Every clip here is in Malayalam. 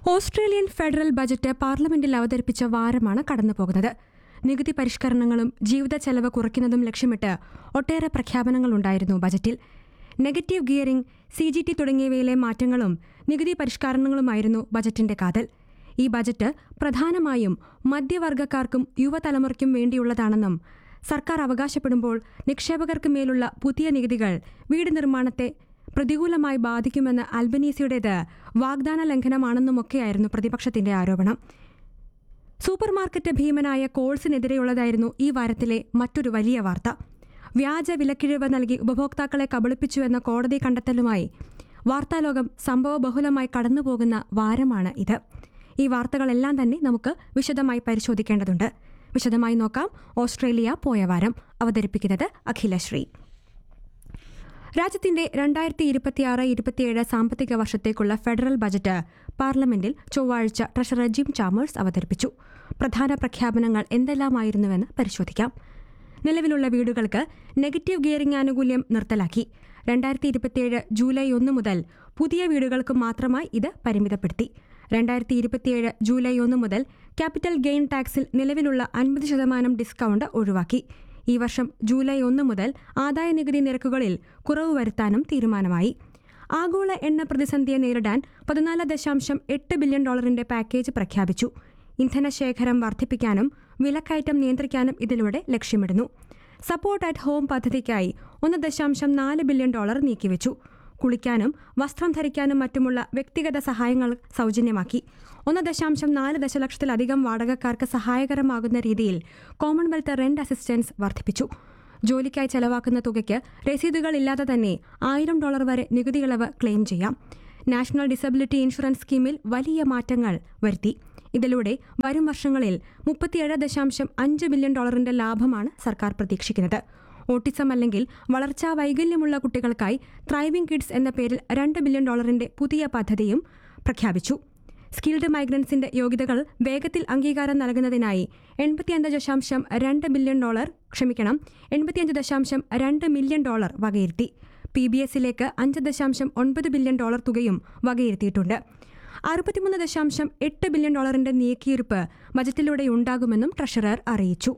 ഓസ്ട്രേലിയൻ ഫെഡറൽ ബജറ്റ് പാർലമെന്റിൽ അവതരിപ്പിച്ച വാരമാണ് കടന്നുപോകുന്നത് നികുതി പരിഷ്കരണങ്ങളും ജീവിത ചെലവ് കുറയ്ക്കുന്നതും ലക്ഷ്യമിട്ട് ഒട്ടേറെ പ്രഖ്യാപനങ്ങളുണ്ടായിരുന്നു ബജറ്റിൽ negative gearing C G T തുടങ്ങിയവയിലെ മാറ്റങ്ങളും നികുതി പരിഷ്കരണങ്ങളുമായിരുന്നു ബജറ്റിന്റെ കാതൽ ഈ ബജറ്റ് പ്രധാനമായും മധ്യവർഗക്കാർക്കും യുവതലമുറയ്ക്കും വേണ്ടിയുള്ളതാണെന്നും സർക്കാർ അവകാശപ്പെടുമ്പോൾ നിക്ഷേപകർക്ക് മേലുള്ള പുതിയ നികുതികൾ വീട് നിർമ്മാണത്തെ പ്രതികൂലമായി ബാധിക്കുമെന്ന് അൽബനീസിയുടേത് വാഗ്ദാന ലംഘനമാണെന്നുമൊക്കെയായിരുന്നു പ്രതിപക്ഷത്തിന്റെ ആരോപണം സൂപ്പർമാർക്കറ്റ് ഭീമനായ കോൾസിനെതിരെയുള്ളതായിരുന്നു ഈ വാരത്തിലെ മറ്റൊരു വലിയ വാർത്ത വ്യാജ വിലക്കിഴിവ് നൽകി ഉപഭോക്താക്കളെ കബളിപ്പിച്ചുവെന്ന കോടതി കണ്ടെത്തലുമായി വാർത്താലോകം സംഭവബഹുലമായി കടന്നുപോകുന്ന വാരമാണ് ഇത് ഈ വാർത്തകളെല്ലാം തന്നെ നമുക്ക് വിശദമായി പരിശോധിക്കേണ്ടതുണ്ട് വിശദമായി നോക്കാം ഓസ്ട്രേലിയ പോയ വാരം അവതരിപ്പിക്കുന്നത് അഖിലശ്രീ രാജ്യത്തിന്റെ രണ്ടായിരത്തി ഇരുപത്തിയാറ് ഇരുപത്തിയേഴ് സാമ്പത്തിക വർഷത്തേക്കുള്ള ഫെഡറൽ ബജറ്റ് പാർലമെന്റിൽ ചൊവ്വാഴ്ച ട്രഷറർ ജിം ചാമേഴ്സ് അവതരിപ്പിച്ചു പ്രധാന പ്രഖ്യാപനങ്ങൾ എന്തെല്ലാമായിരുന്നുവെന്ന് പരിശോധിക്കാം നിലവിലുള്ള വീടുകൾക്ക് നെഗറ്റീവ് ഗിയറിംഗ് ആനുകൂല്യം നിർത്തലാക്കി രണ്ടായിരത്തി ഇരുപത്തിയേഴ് ജൂലൈ ഒന്ന് മുതൽ പുതിയ വീടുകൾക്ക് മാത്രമായി ഇത് പരിമിതപ്പെടുത്തി രണ്ടായിരത്തി ഇരുപത്തിയേഴ് ജൂലൈ ഒന്ന് മുതൽ ക്യാപിറ്റൽ ഗെയിൻ ടാക്സിൽ നിലവിലുള്ള അൻപത് ശതമാനം ഡിസ്കൗണ്ട് ഒഴിവാക്കി ഈ വർഷം ജൂലൈ ഒന്ന് മുതൽ ആദായ നികുതി നിരക്കുകളിൽ കുറവ് വരുത്താനും തീരുമാനമായി ആഗോള എണ്ണ പ്രതിസന്ധിയെ നേരിടാൻ പതിനാല് ദശാംശം എട്ട് ബില്യൺ ഡോളറിന്റെ പാക്കേജ് പ്രഖ്യാപിച്ചു ഇന്ധനശേഖരം വർദ്ധിപ്പിക്കാനും വിലക്കയറ്റം നിയന്ത്രിക്കാനും ഇതിലൂടെ ലക്ഷ്യമിടുന്നു സപ്പോർട്ട് അറ്റ് ഹോം പദ്ധതിക്കായി ഒന്ന് ദശാംശം നാല് ബില്യൺ ഡോളർ നീക്കിവെച്ചു കുളിക്കാനും വസ്ത്രം ധരിക്കാനും മറ്റുമുള്ള വ്യക്തിഗത സഹായങ്ങൾ സൗജന്യമാക്കി ഒന്ന് ദശാംശം നാല് ദശലക്ഷത്തിലധികം വാടകക്കാർക്ക് സഹായകരമാകുന്ന രീതിയിൽ കോമൺവെൽത്ത് റെന്റ് അസിസ്റ്റൻസ് വർദ്ധിപ്പിച്ചു ജോലിക്കായി ചെലവാക്കുന്ന തുകയ്ക്ക് രസീതുകൾ ഇല്ലാതെ തന്നെ ആയിരം ഡോളർ വരെ നികുതി ഇളവ് ക്ലെയിം ചെയ്യാം നാഷണൽ ഡിസബിലിറ്റി ഇൻഷുറൻസ് സ്കീമിൽ വലിയ മാറ്റങ്ങൾ വരുത്തി ഇതിലൂടെ വരും വർഷങ്ങളിൽ മുപ്പത്തിയേഴ് ദശാംശം അഞ്ച് ബില്യൺ ഡോളറിന്റെ ലാഭമാണ് സർക്കാർ പ്രതീക്ഷിക്കുന്നത് ഓട്ടിസം അല്ലെങ്കിൽ വളർച്ചാ വൈകല്യമുള്ള കുട്ടികൾക്കായി ത്രൈവിംഗ് കിഡ്സ് എന്ന പേരിൽ രണ്ട് ബില്യൺ ഡോളറിന്റെ പുതിയ പദ്ധതിയും പ്രഖ്യാപിച്ചു സ്കിൽഡ് മൈഗ്രൻസിന്റെ യോഗ്യതകൾ വേഗത്തിൽ അംഗീകാരം നൽകുന്നതിനായി എൺപത്തിയഞ്ച് ദശാംശം രണ്ട് ബില്യൺ ഡോളർ ക്ഷമിക്കണം എൺപത്തിയഞ്ച് ദശാംശം രണ്ട് മില്യൺ ഡോളർ വകയിരുത്തി പി ബി എസിലേക്ക് അഞ്ച് ദശാംശം ഒൻപത് ബില്യൺ ഡോളർ തുകയും വകയിരുത്തിയിട്ടുണ്ട് അറുപത്തിമൂന്ന് ദശാംശം എട്ട് ബില്യൺ ഡോളറിന്റെ നീക്കിയിരുപ്പ് ബജറ്റിലൂടെ ഉണ്ടാകുമെന്നും ട്രഷറർ അറിയിച്ചു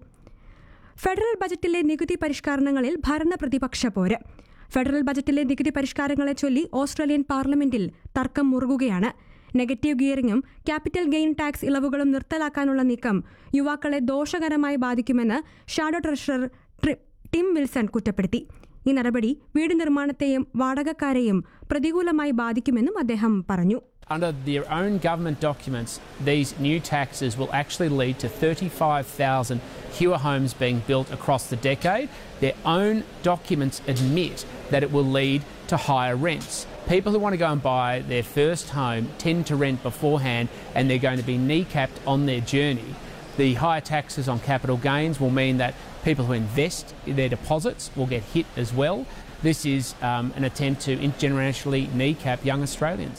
ഫെഡറൽ ബജറ്റിലെ നികുതി പരിഷ്കരണങ്ങളിൽ ഭരണ പ്രതിപക്ഷ പോര് ഫെഡറൽ ബജറ്റിലെ നികുതി പരിഷ്കാരങ്ങളെ ചൊല്ലി ഓസ്ട്രേലിയൻ പാർലമെന്റിൽ തർക്കം മുറുകുകയാണ് നെഗറ്റീവ് ഗിയറിംഗും ക്യാപിറ്റൽ ഗെയിൻ ടാക്സ് ഇളവുകളും നിർത്തലാക്കാനുള്ള നീക്കം യുവാക്കളെ ദോഷകരമായി ബാധിക്കുമെന്ന് ഷാഡോ ട്രഷറർ ട്രി- ടിം വിൽസൺ കുറ്റപ്പെടുത്തി ഈ നടപടി വീട് നിർമ്മാണത്തെയും വാടകക്കാരെയും പ്രതികൂലമായി ബാധിക്കുമെന്നും അദ്ദേഹം പറഞ്ഞു Under their own government documents, these new taxes will actually lead to 35,000 fewer homes being built across the decade. Their own documents admit that it will lead to higher rents. People who want to go and buy their first home tend to rent beforehand and they're going to be kneecapped on their journey. The higher taxes on capital gains will mean that people who invest their deposits will get hit as well. This is um, an attempt to intergenerationally kneecap young Australians.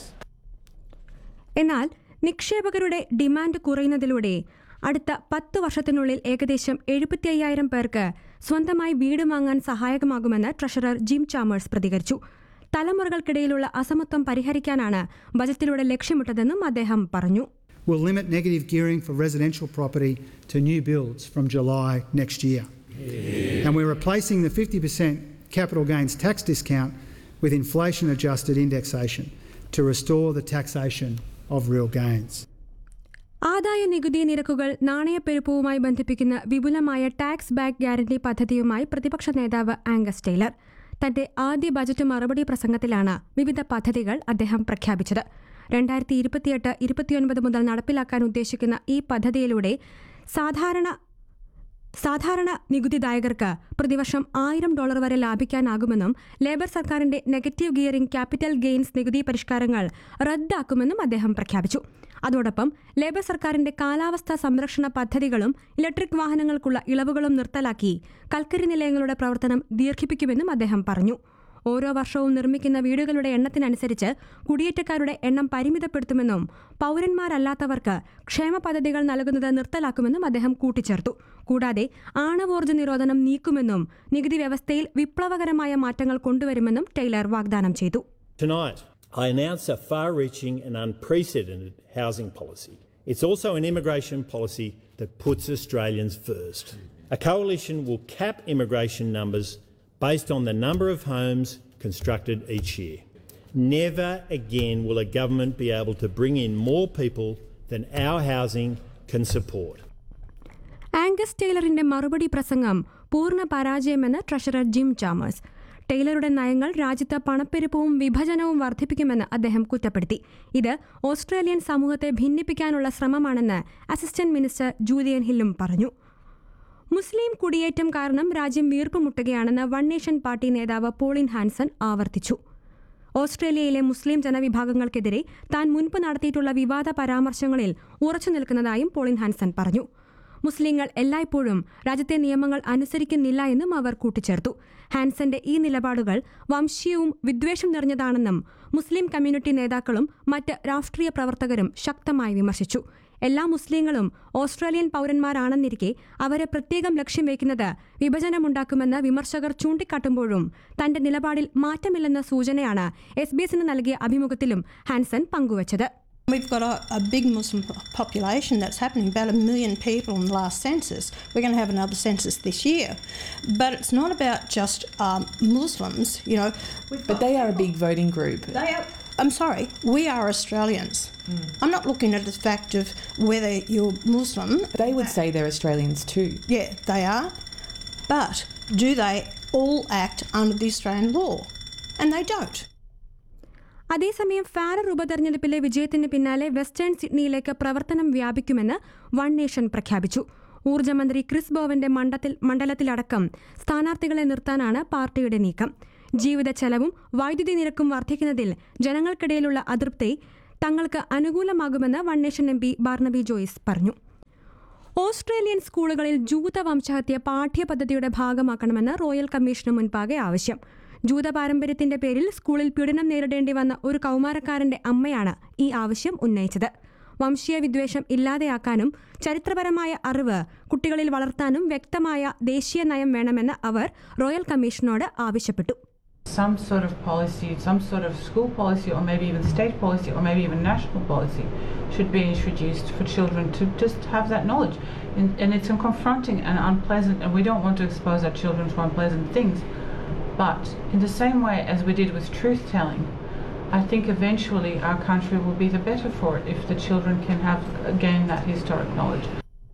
എന്നാൽ നിക്ഷേപകരുടെ ഡിമാൻഡ് കുറയുന്നതിലൂടെ അടുത്ത പത്ത് വർഷത്തിനുള്ളിൽ ഏകദേശം എഴുപത്തി അയ്യായിരം പേർക്ക് സ്വന്തമായി വീട് വാങ്ങാൻ സഹായകമാകുമെന്ന് ട്രഷറർ ജിം ചാമേഴ്സ് പ്രതികരിച്ചു തലമുറകൾക്കിടയിലുള്ള അസമത്വം പരിഹരിക്കാനാണ് ബജറ്റിലൂടെ ലക്ഷ്യമിട്ടതെന്നും അദ്ദേഹം പറഞ്ഞു will limit negative gearing for residential property to new builds from July next year. And we're replacing the 50% capital gains tax discount with inflation adjusted indexation to restore the taxation of real gains. ആദായ നികുതി നിരക്കുകൾ നാണയപ്പെരുപ്പവുമായി ബന്ധിപ്പിക്കുന്ന വിപുലമായ ടാക്സ് ബാക്ക് ഗ്യാരണ്ടി പദ്ധതിയുമായി പ്രതിപക്ഷ നേതാവ് ആംഗസ് ടൈലർ തന്റെ ആദ്യ ബജറ്റ് മറുപടി പ്രസംഗത്തിലാണ് വിവിധ പദ്ധതികൾ അദ്ദേഹം പ്രഖ്യാപിച്ചത് രണ്ടായിരത്തി ഇരുപത്തിയെട്ട് ഇരുപത്തിയൊൻപത് മുതൽ നടപ്പിലാക്കാൻ ഉദ്ദേശിക്കുന്ന ഈ പദ്ധതിയിലൂടെ സാധാരണ സാധാരണ നികുതിദായകർക്ക് പ്രതിവർഷം ആയിരം ഡോളർ വരെ ലാഭിക്കാനാകുമെന്നും ലേബർ സർക്കാരിന്റെ നെഗറ്റീവ് ഗിയറിംഗ് ക്യാപിറ്റൽ ഗെയിൻസ് നികുതി പരിഷ്കാരങ്ങൾ റദ്ദാക്കുമെന്നും അദ്ദേഹം പ്രഖ്യാപിച്ചു അതോടൊപ്പം ലേബർ സർക്കാരിന്റെ കാലാവസ്ഥാ സംരക്ഷണ പദ്ധതികളും ഇലക്ട്രിക് വാഹനങ്ങൾക്കുള്ള ഇളവുകളും നിർത്തലാക്കി കൽക്കരി നിലയങ്ങളുടെ പ്രവർത്തനം ദീർഘിപ്പിക്കുമെന്നും അദ്ദേഹം പറഞ്ഞു ഓരോ വർഷവും നിർമ്മിക്കുന്ന വീടുകളുടെ എണ്ണത്തിനനുസരിച്ച് കുടിയേറ്റക്കാരുടെ എണ്ണം പരിമിതപ്പെടുത്തുമെന്നും പൗരന്മാരല്ലാത്തവർക്ക് ക്ഷേമ പദ്ധതികൾ നൽകുന്നത് നിർത്തലാക്കുമെന്നും അദ്ദേഹം കൂട്ടിച്ചേർത്തു കൂടാതെ ആണവോർജ്ജ നിരോധനം നീക്കുമെന്നും നികുതി വ്യവസ്ഥയിൽ വിപ്ലവകരമായ മാറ്റങ്ങൾ കൊണ്ടുവരുമെന്നും ടൈലർ വാഗ്ദാനം ചെയ്തു Tonight, I announce a far reaching and unprecedented housing policy. It's also an immigration policy that puts Australians first. A coalition will cap immigration numbers based on the number of homes constructed each year. Never again will a government be able to bring in more people than our housing can support. Angus ടൈലറിന്റെ മറുപടി പ്രസംഗം പൂർണ്ണ പരാജയമെന്ന് ട്രഷറർ ജിം ചാമേഴ്സ് ടൈലറുടെ നയങ്ങൾ രാജ്യത്ത് പണപ്പെരുപ്പവും വിഭജനവും വർദ്ധിപ്പിക്കുമെന്ന് അദ്ദേഹം കുറ്റപ്പെടുത്തി ഇത് ഓസ്ട്രേലിയൻ സമൂഹത്തെ ഭിന്നിപ്പിക്കാനുള്ള ശ്രമമാണെന്ന് അസിസ്റ്റന്റ് മിനിസ്റ്റർ ജൂലിയൻ ഹില്ലും പറഞ്ഞു മുസ്ലിം കുടിയേറ്റം കാരണം രാജ്യം വീർപ്പുമുട്ടുകയാണെന്ന് വൺ നേഷൻ പാർട്ടി നേതാവ് പോളിൻ ഹാൻസൺ ആവർത്തിച്ചു ഓസ്ട്രേലിയയിലെ മുസ്ലിം ജനവിഭാഗങ്ങൾക്കെതിരെ താൻ മുൻപ് നടത്തിയിട്ടുള്ള വിവാദ പരാമർശങ്ങളിൽ ഉറച്ചു നിൽക്കുന്നതായും പോളിൻ ഹാൻസൺ പറഞ്ഞു മുസ്ലിങ്ങൾ എല്ലായ്പ്പോഴും രാജ്യത്തെ നിയമങ്ങൾ അനുസരിക്കുന്നില്ല എന്നും അവർ കൂട്ടിച്ചേർത്തു ഹാൻസന്റെ ഈ നിലപാടുകൾ വംശീയവും വിദ്വേഷം നിറഞ്ഞതാണെന്നും മുസ്ലിം കമ്മ്യൂണിറ്റി നേതാക്കളും മറ്റ് രാഷ്ട്രീയ പ്രവർത്തകരും ശക്തമായി വിമർശിച്ചു എല്ലാ മുസ്ലിങ്ങളും ഓസ്ട്രേലിയൻ പൗരന്മാരാണെന്നിരിക്കെ അവരെ പ്രത്യേകം ലക്ഷ്യം വയ്ക്കുന്നത് വിഭജനമുണ്ടാക്കുമെന്ന് വിമർശകർ ചൂണ്ടിക്കാട്ടുമ്പോഴും തന്റെ നിലപാടിൽ മാറ്റമില്ലെന്ന സൂചനയാണ് എസ് ബി എസിന് നൽകിയ അഭിമുഖത്തിലും ഹാൻസൺ പങ്കുവച്ചത് We've got a, a big Muslim po- population that's happening, about a million people in the last census. We're going to have another census this year. But it's not about just um, Muslims, you know. We've But they are a big voting group. they are, I'm sorry, we are Australians. I'm not looking at the fact of whether you're Muslim. They would say they're Australians too. Yeah, they are. But do they all act under the Australian law? And they don't. അതേസമയം ഫാരർ ഉപതെരഞ്ഞെടുപ്പിലെ വിജയത്തിന് പിന്നാലെ വെസ്റ്റേൺ സിഡ്നിയിലേക്ക് പ്രവർത്തനം വ്യാപിക്കുമെന്ന് വൺ നേഷൻ പ്രഖ്യാപിച്ചു ഊർജ്ജമന്ത്രി ക്രിസ് ബോവന്റെ മണ്ഡത്തിൽ മണ്ഡലത്തിലടക്കം സ്ഥാനാർത്ഥികളെ നിർത്താനാണ് പാർട്ടിയുടെ നീക്കം ജീവിത ചെലവും വൈദ്യുതി നിരക്കും വർദ്ധിക്കുന്നതിൽ ജനങ്ങൾക്കിടയിലുള്ള അതൃപ്തി തങ്ങൾക്ക് അനുകൂലമാകുമെന്ന് One Nation M P Barnaby Joyce പറഞ്ഞു ഓസ്ട്രേലിയൻ സ്കൂളുകളിൽ ജൂത വംശഹത്യ പാഠ്യപദ്ധതിയുടെ ഭാഗമാക്കണമെന്ന് റോയൽ കമ്മീഷന് മുൻപാകെ ആവശ്യം ജൂത പാരമ്പര്യത്തിന്റെ പേരിൽ സ്കൂളിൽ പീഡനം നേരിടേണ്ടി വന്ന ഒരു കൗമാരക്കാരന്റെ അമ്മയാണ് ഈ ആവശ്യം ഉന്നയിച്ചത് വംശീയ വിദ്വേഷം ഇല്ലാതെയാക്കാനും ചരിത്രപരമായ അറിവ് കുട്ടികളിൽ വളർത്താനും വ്യക്തമായ ദേശീയ നയം വേണമെന്ന് അവർ റോയൽ കമ്മീഷനോട് ആവശ്യപ്പെട്ടു some sort of policy, some sort of school policy, or maybe even state policy, or maybe even national policy should be introduced for children to just have that knowledge. And, and it's confronting and unpleasant, and we don't want to expose our children to unpleasant things. But in the same way as we did with truth telling, I think eventually our country will be the better for it if the children can have gain that historic knowledge.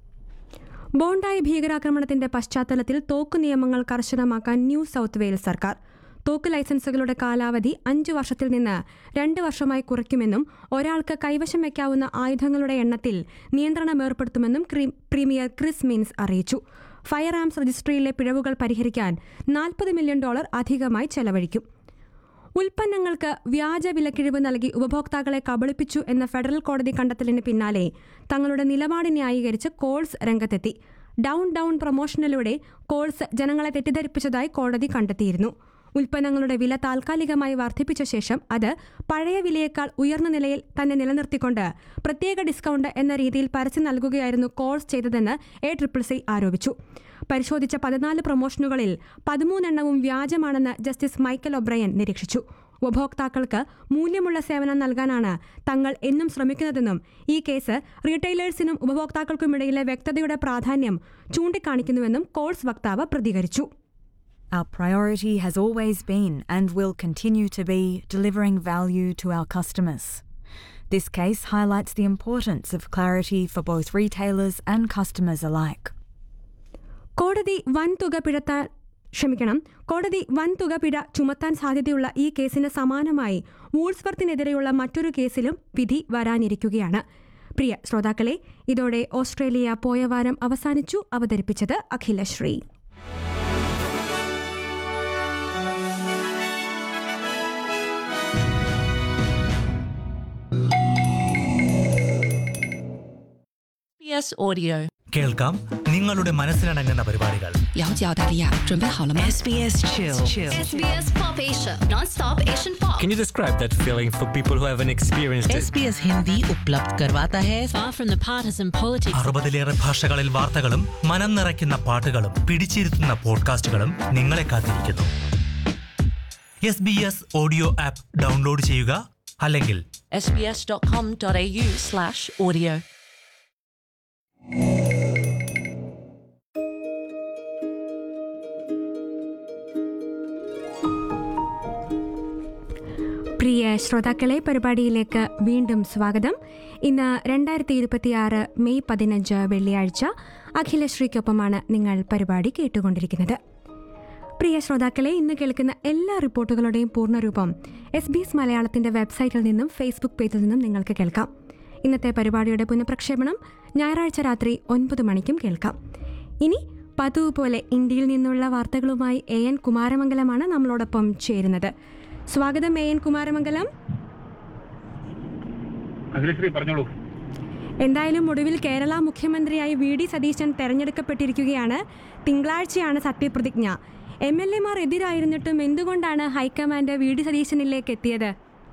ബോണ്ടായി ഭീകരാക്രമണത്തിന്റെ പശ്ചാത്തലത്തിൽ തോക്ക് നിയമങ്ങൾ കർശനമാക്കാൻ ന്യൂ സൗത്ത് വെയിൽസ് സർക്കാർ തോക്ക് ലൈസൻസുകളുടെ കാലാവധി അഞ്ച് വർഷത്തിൽ നിന്ന് രണ്ട് വർഷമായി കുറയ്ക്കുമെന്നും ഒരാൾക്ക് കൈവശം വയ്ക്കാവുന്ന ആയുധങ്ങളുടെ എണ്ണത്തിൽ നിയന്ത്രണം ഏർപ്പെടുത്തുമെന്നും ക്രീ- പ്രീമിയർ ക്രിസ് മീൻസ് അറിയിച്ചു ഫയർ ആംസ് രജിസ്ട്രിയിലെ പിഴവുകൾ പരിഹരിക്കാൻ നാൽപ്പത് മില്യൺ ഡോളർ അധികമായി ചെലവഴിക്കും ഉൽപ്പന്നങ്ങൾക്ക് വ്യാജ വിലക്കിഴിവ് നൽകി ഉപഭോക്താക്കളെ കബളിപ്പിച്ചു എന്ന ഫെഡറൽ കോടതി കണ്ടെത്തലിന് പിന്നാലെ തങ്ങളുടെ നിലപാട് ന്യായീകരിച്ച് കോൾസ് രംഗത്തെത്തി ഡൗൺ ഡൗൺ പ്രൊമോഷനിലൂടെ കോൾസ് ജനങ്ങളെ തെറ്റിദ്ധരിപ്പിച്ചതായി കോടതി കണ്ടെത്തിയിരുന്നു ഉൽപ്പന്നങ്ങളുടെ വില താൽക്കാലികമായി വർദ്ധിപ്പിച്ച ശേഷം അത് പഴയ വിലയേക്കാൾ ഉയർന്ന നിലയിൽ തന്നെ നിലനിർത്തിക്കൊണ്ട് പ്രത്യേക ഡിസ്കൗണ്ട് എന്ന രീതിയിൽ പരസ്യം നൽകുകയായിരുന്നു കോൾസ് ചെയ്തതെന്ന് എ ട്രിപ്പിൾ സി ആരോപിച്ചു പരിശോധിച്ച പതിനാല് പ്രൊമോഷനുകളിൽ പതിമൂന്നെണ്ണവും വ്യാജമാണെന്ന് ജസ്റ്റിസ് മൈക്കൽ ഒബ്രയൻ നിരീക്ഷിച്ചു ഉപഭോക്താക്കൾക്ക് മൂല്യമുള്ള സേവനം നൽകാനാണ് തങ്ങൾ എന്നും ശ്രമിക്കുന്നതെന്നും ഈ കേസ് റീറ്റെയിലേഴ്സിനും ഉപഭോക്താക്കൾക്കുമിടയിലെ വ്യക്തതയുടെ പ്രാധാന്യം ചൂണ്ടിക്കാണിക്കുന്നുവെന്നും കോൾസ് വക്താവ് പ്രതികരിച്ചു Our priority has always been and will continue to be delivering value to our customers. This case highlights the importance of clarity for both retailers and customers alike. കോടതി വൻതുക പിഴത്താൻ ക്ഷമിക്കണം കോടതി വൻതുക പിഴ ചുമത്താൻ സാധ്യതയുള്ള ഈ കേസിന് സമാനമായി വൂൾസ്വർത്തിനെതിരെയുള്ള മറ്റൊരു കേസിലും വിധി വരാനിരിക്കുകയാണ് പ്രിയ ശ്രോതാക്കളെ ഇതോടെ ഓസ്ട്രേലിയ പോയ വാരം അവസാനിച്ചു അവതരിപ്പിച്ചത് അഖിലശ്രീ SBS Audio， കേൾക്കാം നിങ്ങളുടെ മനസ്സിലടങ്ങുന്ന പരിപാടികൾ 了解澳大利亚，准备好了吗？SBS Chill， SBS Pop Asia, non-stop Asian pop. Can you describe that feeling for people who haven't experienced it? SBS Hindi उपलब्ध करवाता है Far from the partisan politics. അറുപതിലേറെ ഭാഷകളിൽ വാർത്തകളും മനം നിറയ്ക്കുന്ന പാട്ടുകളും പിടിച്ചിരുത്തുന്ന പോഡ്കാസ്റ്റുകളും നിങ്ങളെ കാത്തിരിക്കുന്നു S B S audio app download ചെയ്യുക അല്ലെങ്കിൽ sbs.com.au slash audio. പ്രിയ ശ്രോതാക്കളെ പരിപാടിയിലേക്ക് വീണ്ടും സ്വാഗതം ഇന്ന് രണ്ടായിരത്തി ഇരുപത്തിയാറ് മെയ് പതിനഞ്ച് വെള്ളിയാഴ്ച അഖിലശ്രീക്കൊപ്പമാണ് നിങ്ങൾ പരിപാടി കേട്ടുകൊണ്ടിരിക്കുന്നത് പ്രിയ ശ്രോതാക്കളെ ഇന്ന് കേൾക്കുന്ന എല്ലാ റിപ്പോർട്ടുകളുടെയും പൂർണ്ണരൂപം എസ് ബി എസ് മലയാളത്തിന്റെ വെബ്സൈറ്റിൽ നിന്നും ഫേസ്ബുക്ക് പേജിൽ നിന്നും നിങ്ങൾക്ക് കേൾക്കാം ഇന്നത്തെ പരിപാടിയുടെ പുനഃപ്രക്ഷേപണം ഞായറാഴ്ച രാത്രി ഒൻപത് മണിക്കും കേൾക്കാം ഇനി പതിവ് പോലെ ഇന്ത്യയിൽ നിന്നുള്ള വാർത്തകളുമായി എ എൻ കുമാരമംഗലമാണ് നമ്മളോടൊപ്പം ചേരുന്നത് സ്വാഗതം എ എൻ കുമാരമംഗലം അഖിലശ്രീ പറഞ്ഞോളൂ എന്തായാലും ഒടുവിൽ കേരള മുഖ്യമന്ത്രിയായി വി ഡി സതീശൻ തെരഞ്ഞെടുക്കപ്പെട്ടിരിക്കുകയാണ് തിങ്കളാഴ്ചയാണ് സത്യപ്രതിജ്ഞ എം എൽ എമാർ എതിരായിരുന്നിട്ടും എന്തുകൊണ്ടാണ് ഹൈക്കമാൻഡ് വി ഡി സതീശനിലേക്ക് എത്തിയത്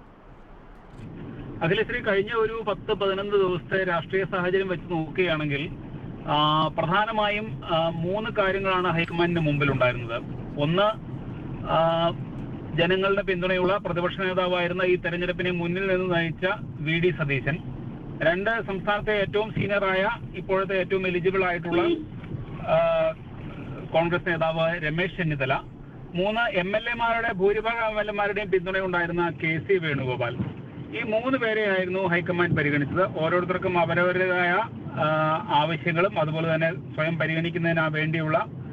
അഖിലശ്രീ കഴിഞ്ഞ ഒരു പത്ത് പതിനൊന്ന് ദിവസത്തെ രാഷ്ട്രീയ സാഹചര്യം വെച്ച് നോക്കുകയാണെങ്കിൽ ആ, പ്രധാനമായും ആ, മൂന്ന് കാര്യങ്ങളാണ് ഹൈക്കമാൻഡിന് മുമ്പിൽ ഉണ്ടായിരുന്നത് ഒന്ന് ആ, ജനങ്ങളുടെ പിന്തുണയുള്ള പ്രതിപക്ഷ നേതാവായിരുന്ന ഈ തെരഞ്ഞെടുപ്പിനെ മുന്നിൽ നിന്ന് നയിച്ച വി ഡി സതീശൻ രണ്ട് സംസ്ഥാനത്തെ ഏറ്റവും സീനിയറായ ഇപ്പോഴത്തെ ഏറ്റവും എലിജിബിൾ ആയിട്ടുള്ള ആ, കോൺഗ്രസ് നേതാവ് രമേശ് ചെന്നിത്തല മൂന്ന് എം എൽ എമാരുടെ ഭൂരിഭാഗം എം എൽ എമാരുടെയും പിന്തുണയുണ്ടായിരുന്ന കെ സി വേണുഗോപാൽ ഈ മൂന്ന് പേരെയായിരുന്നു ഹൈക്കമാൻഡ് പരിഗണിച്ചത് ഓരോരുത്തർക്കും അവരവരുടേതായ ആ, ആവശ്യങ്ങളും അതുപോലെ തന്നെ സ്വയം പരിഗണിക്കുന്നതിന് വേണ്ടിയുള്ള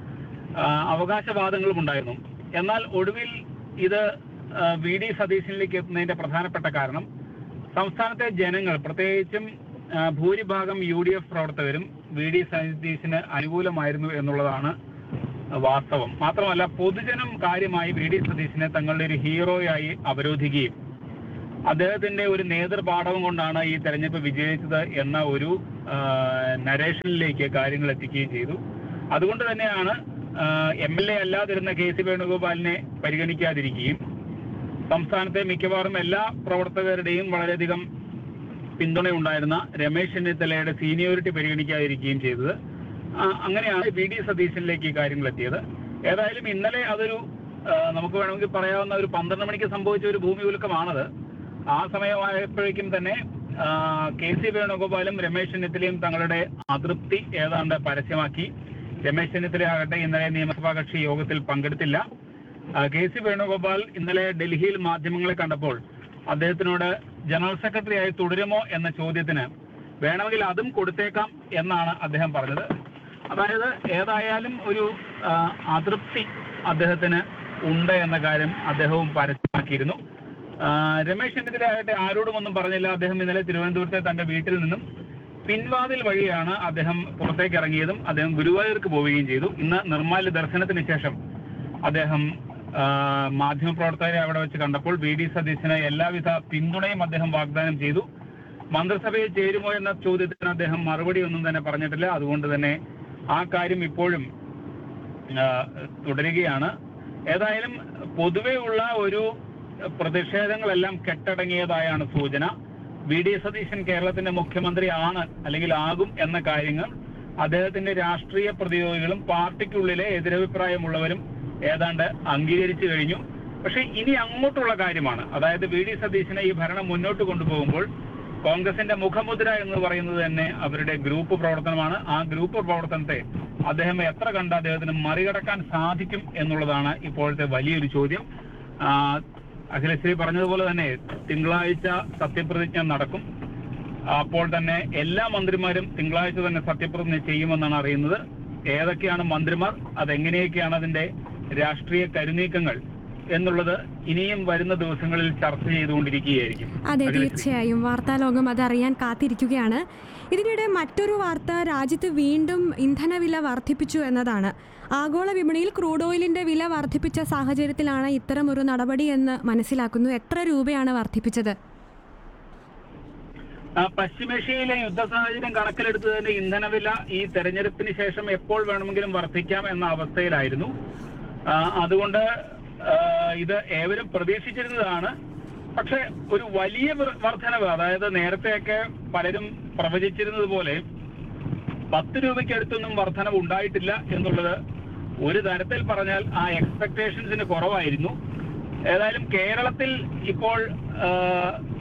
ആ, അവകാശവാദങ്ങളും ഉണ്ടായിരുന്നു എന്നാൽ ഒടുവിൽ ഇത് ആ, വി ഡി സതീശനിലേക്ക് എത്തുന്നതിന്റെ പ്രധാനപ്പെട്ട കാരണം സംസ്ഥാനത്തെ ജനങ്ങൾ പ്രത്യേകിച്ചും ആ, ഭൂരിഭാഗം യു ഡി എഫ് പ്രവർത്തകരും വി ഡി സതീശന് അനുകൂലമായിരുന്നു എന്നുള്ളതാണ് വാസ്തവം മാത്രമല്ല പൊതുജനം കാര്യമായി വി ഡി സതീശനെ തങ്ങളുടെ ഒരു ഹീറോയായി അവരോധിക്കുകയും അദ്ദേഹത്തിന്റെ ഒരു നേതൃപാഠവും കൊണ്ടാണ് ഈ തെരഞ്ഞെടുപ്പ് വിജയിച്ചത് എന്ന ഒരു ആ, നരേഷനിലേക്ക് കാര്യങ്ങൾ എത്തിക്കുകയും ചെയ്തു അതുകൊണ്ട് തന്നെയാണ് എം എൽ എ അല്ലാതിരുന്ന കെ സി വേണുഗോപാലിനെ പരിഗണിക്കാതിരിക്കുകയും സംസ്ഥാനത്തെ മിക്കവാറും എല്ലാ പ്രവർത്തകരുടെയും വളരെയധികം പിന്തുണയുണ്ടായിരുന്ന രമേശ് ചെന്നിത്തലയുടെ സീനിയോറിറ്റി പരിഗണിക്കാതിരിക്കുകയും ചെയ്തത് ആ, അങ്ങനെയാണ് വി ഡി സതീശനിലേക്ക് ഈ കാര്യങ്ങൾ എത്തിയത് ഏതായാലും ഇന്നലെ അതൊരു ആ, നമുക്ക് വേണമെങ്കിൽ പറയാവുന്ന ഒരു പന്ത്രണ്ട് മണിക്ക് സംഭവിച്ച ഒരു ഭൂമി ഉലുക്കമാണത് ആ സമയമായപ്പോഴേക്കും തന്നെ ആ, കെ സി വേണുഗോപാലും രമേശ് ചെന്നിത്തലയും തങ്ങളുടെ അതൃപ്തി ഏതാണ്ട് പരസ്യമാക്കി രമേശ് ചെന്നിത്തല ആകട്ടെ ഇന്നലെ നിയമസഭാ കക്ഷി യോഗത്തിൽ പങ്കെടുത്തില്ല ആ, കെ സി വേണുഗോപാൽ ഇന്നലെ ഡൽഹിയിൽ മാധ്യമങ്ങളെ കണ്ടപ്പോൾ അദ്ദേഹത്തിനോട് ജനറൽ സെക്രട്ടറി ആയി തുടരുമോ എന്ന ചോദ്യത്തിന് വേണമെങ്കിൽ അതും കൊടുത്തേക്കാം എന്നാണ് അദ്ദേഹം പറഞ്ഞത് അതായത് ഏതായാലും ഒരു ആ, അതൃപ്തി അദ്ദേഹത്തിന് ഉണ്ട് എന്ന കാര്യം അദ്ദേഹവും പരസ്യമാക്കിയിരുന്നു ആ, രമേശ് ചെന്നിത്തല ആകട്ടെ ആരോടും ഒന്നും പറഞ്ഞില്ല അദ്ദേഹം ഇന്നലെ തിരുവനന്തപുരത്തെ തന്റെ വീട്ടിൽ നിന്നും പിൻവാതിൽ വഴിയാണ് അദ്ദേഹം പുറത്തേക്ക് ഇറങ്ങിയതും അദ്ദേഹം ഗുരുവായൂർക്ക് പോവുകയും ചെയ്തു ഇന്ന് നിർമ്മാല്യ ദർശനത്തിന് ശേഷം അദ്ദേഹം ആ, മാധ്യമപ്രവർത്തകരെ അവിടെ വെച്ച് കണ്ടപ്പോൾ വി ഡി സതീശന് എല്ലാവിധ പിന്തുണയും അദ്ദേഹം വാഗ്ദാനം ചെയ്തു മന്ത്രിസഭയിൽ ചേരുമോ എന്ന ചോദ്യത്തിന് അദ്ദേഹം മറുപടി ഒന്നും തന്നെ പറഞ്ഞിട്ടില്ല അതുകൊണ്ട് തന്നെ ആ കാര്യം ഇപ്പോഴും ആ, തുടരുകയാണ് ഏതായാലും പൊതുവെ ഉള്ള ഒരു പ്രതിഷേധങ്ങളെല്ലാം കെട്ടടങ്ങിയതായാണ് സൂചന വി ഡി സതീശൻ കേരളത്തിന്റെ മുഖ്യമന്ത്രി ആണ് അല്ലെങ്കിൽ ആകും എന്ന കാര്യങ്ങൾ അദ്ദേഹത്തിന്റെ രാഷ്ട്രീയ പ്രതിയോഗികളും പാർട്ടിക്കുള്ളിലെ എതിരഭിപ്രായമുള്ളവരും ഏതാണ്ട് അംഗീകരിച്ചു കഴിഞ്ഞു പക്ഷെ ഇനി അങ്ങോട്ടുള്ള കാര്യമാണ് അതായത് വി ഡി സതീശനെ ഈ ഭരണം മുന്നോട്ട് കൊണ്ടുപോകുമ്പോൾ കോൺഗ്രസിന്റെ മുഖമുദ്ര എന്ന് പറയുന്നത് തന്നെ അവരുടെ ഗ്രൂപ്പ് പ്രവർത്തനമാണ് ആ ഗ്രൂപ്പ് പ്രവർത്തനത്തെ അദ്ദേഹം എത്ര കണ്ട് അദ്ദേഹത്തിന് മറികടക്കാൻ സാധിക്കും എന്നുള്ളതാണ് ഇപ്പോഴത്തെ വലിയൊരു ചോദ്യം ആ, അഖിലശ്രീ പറഞ്ഞതുപോലെ തന്നെ തിങ്കളാഴ്ച സത്യപ്രതിജ്ഞ നടക്കും അപ്പോൾ തന്നെ എല്ലാ മന്ത്രിമാരും തിങ്കളാഴ്ച തന്നെ സത്യപ്രതിജ്ഞ ചെയ്യുമെന്നാണ് അറിയുന്നത് ഏതൊക്കെയാണ് മന്ത്രിമാർ അതെങ്ങനെയൊക്കെയാണ് അതിന്റെ രാഷ്ട്രീയ കരുനീക്കങ്ങൾ എന്നുള്ളത് ഇനിയും വരുന്ന ദിവസങ്ങളിൽ ചർച്ച ചെയ്തുകൊണ്ടിരിക്കുകയായിരിക്കും അതെ അഖിലശ്രീ. തീർച്ചയായും വാർത്താലോകം അതറിയാൻ കാത്തിരിക്കുകയാണ് ഇതിനിടെ മറ്റൊരു വാർത്ത രാജ്യത്ത് വീണ്ടും ഇന്ധനവില വർദ്ധിപ്പിച്ചു എന്നതാണ് ആഗോള വിപണിയിൽ ക്രൂഡ് ഓയിലിന്റെ വില വർദ്ധിപ്പിച്ച സാഹചര്യത്തിലാണ് ഇത്തരമൊരു നടപടി എന്ന് മനസ്സിലാക്കുന്നു എത്ര രൂപയാണ് വർദ്ധിപ്പിച്ചത് ആ, പശ്ചിമേഷ്യയിലെ യുദ്ധ സാഹചര്യം കണക്കിലെടുത്ത് തന്നെ ഇന്ധനവില ഈ തെരഞ്ഞെടുപ്പിന് ശേഷം എപ്പോൾ വേണമെങ്കിലും വർദ്ധിക്കാം എന്ന അവസ്ഥയിലായിരുന്നു ആ, അതുകൊണ്ട് ആ, ഇത് ഏവരും പ്രതീക്ഷിച്ചിരുന്നതാണ് പക്ഷെ ഒരു വലിയ വർ- വർധനവ് അതായത് നേരത്തെയൊക്കെ പലരും പ്രവചിച്ചിരുന്നത് പോലെ പത്ത് രൂപയ്ക്ക് അടുത്തൊന്നും വർധനവ് ഉണ്ടായിട്ടില്ല എന്നുള്ളത് ഒരു തരത്തിൽ പറഞ്ഞാൽ ആ എക്സ്പെക്ടേഷൻസിന് കുറവായിരുന്നു ഏതായാലും കേരളത്തിൽ ഇപ്പോൾ ആ,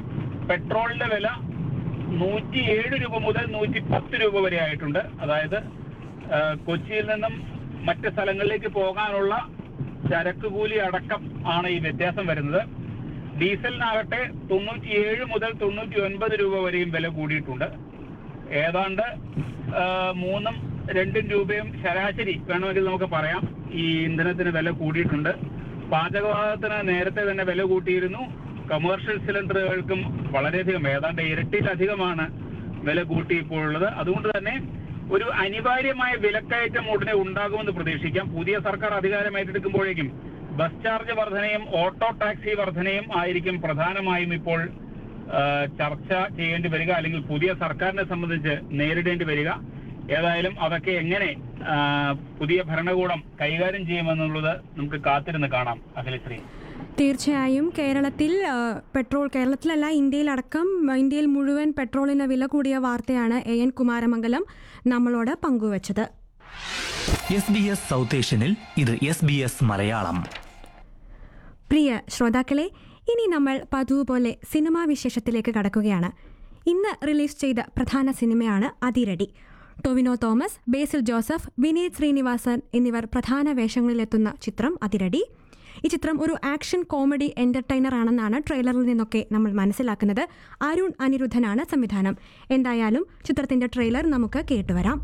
പെട്രോളിന്റെ വില നൂറ്റി ഏഴ് രൂപ മുതൽ നൂറ്റി പത്ത് രൂപ വരെ ആയിട്ടുണ്ട് അതായത് ആ, കൊച്ചിയിൽ നിന്നും മറ്റ് സ്ഥലങ്ങളിലേക്ക് പോകാനുള്ള ചരക്ക് കൂലി അടക്കം ആണ് ഈ വ്യത്യാസം വരുന്നത് ഡീസലിനാകട്ടെ തൊണ്ണൂറ്റിയേഴ് മുതൽ തൊണ്ണൂറ്റി ഒൻപത് രൂപ വരെയും വില കൂടിയിട്ടുണ്ട് ഏതാണ്ട് ആ, മൂന്നും രണ്ടും രൂപയും ശരാശരി വേണമെങ്കിൽ നമുക്ക് പറയാം ഈ ഇന്ധനത്തിന് വില കൂടിയിട്ടുണ്ട് പാചകവാതകത്തിന് നേരത്തെ തന്നെ വില കൂട്ടിയിരുന്നു കമേഴ്ഷ്യൽ സിലിണ്ടറുകൾക്കും വളരെയധികം ഏതാണ്ട് ഇരട്ടിയിലധികമാണ് വില കൂട്ടി ഇപ്പോഴുള്ളത് അതുകൊണ്ട് തന്നെ ഒരു അനിവാര്യമായ വിലക്കയറ്റം ഉടനെ ഉണ്ടാകുമെന്ന് പ്രതീക്ഷിക്കാം പുതിയ സർക്കാർ അധികാരം ഏറ്റെടുക്കുമ്പോഴേക്കും ബസ് ചാർജ് വർധനയും ഓട്ടോ ടാക്സി വർധനയും ആയിരിക്കും പ്രധാനമായും ഇപ്പോൾ ആ, ചർച്ച ചെയ്യേണ്ടി വരിക അല്ലെങ്കിൽ പുതിയ സർക്കാരിനെ സംബന്ധിച്ച് നേരിടേണ്ടി വരിക ഏതായാലും അതൊക്കെ എങ്ങനെ ആ, പുതിയ ഭരണകൂടം കൈകാര്യം ചെയ്യുമെന്നുള്ളത് നമുക്ക് കാത്തിരുന്ന് കാണാം അഖിലശ്രീ തീർച്ചയായും കേരളത്തിൽ ആ, പെട്രോൾ കേരളത്തിലല്ല ഇന്ത്യയിലടക്കം ആ, ഇന്ത്യയിൽ മുഴുവൻ പെട്രോളിന് വില കൂടിയ വാർത്തയാണ് എ എൻ കുമാരമംഗലം നമ്മളോട് പങ്കുവച്ചത് എസ് ബി എസ് സൗത്ത് ഏഷ്യനിൽ ഇത് എസ് ബി എസ് മലയാളം പ്രിയ ശ്രോതാക്കളെ ഇനി നമ്മൾ പതിവ് പോലെ സിനിമാ വിശേഷത്തിലേക്ക് കടക്കുകയാണ് ഇന്ന് റിലീസ് ചെയ്ത പ്രധാന സിനിമയാണ് അതിരടി ടൊവിനോ തോമസ് ബേസിൽ ജോസഫ് വിനീത് ശ്രീനിവാസൻ എന്നിവർ പ്രധാന വേഷങ്ങളിലെത്തുന്ന ചിത്രം അതിരടി ഈ ചിത്രം ഒരു ആക്ഷൻ കോമഡി എന്റർടൈനർ ആണെന്നാണ് ട്രെയിലറിൽ നിന്നൊക്കെ നമ്മൾ മനസ്സിലാക്കുന്നത് അരുൺ അനിരുദ്ധനാണ് സംവിധാനം എന്തായാലും ചിത്രത്തിന്റെ ട്രെയിലർ നമുക്ക് കേട്ടുവരാം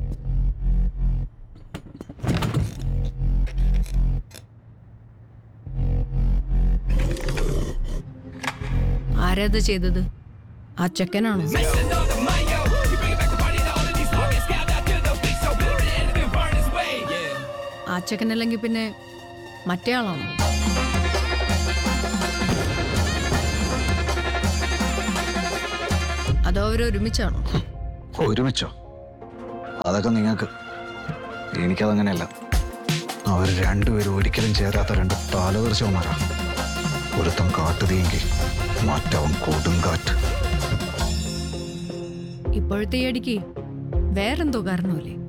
ആരാത് ചെയ്തത് ആ ചെക്കനാണോ ആ ചെക്കനല്ലെങ്കിൽ പിന്നെ മറ്റേ ആളാണോ അതോ അവരൊരുമിച്ചാണോ ഒരുമിച്ചോ അതൊക്കെ നിങ്ങൾക്ക് എനിക്കതങ്ങനെയല്ല അവർ രണ്ടുപേരും ഒരിക്കലും ചേരാത്ത രണ്ട് താലതീർച്ചവന്മാരാ ഒരുത്തം കാട്ടുതീയെങ്കിൽ മറ്റവൻ കൊടുങ്കാറ്റ് ഇപ്പോഴത്തെ ഈ അടിക്ക് വേറെന്തോ കാരണമല്ലേ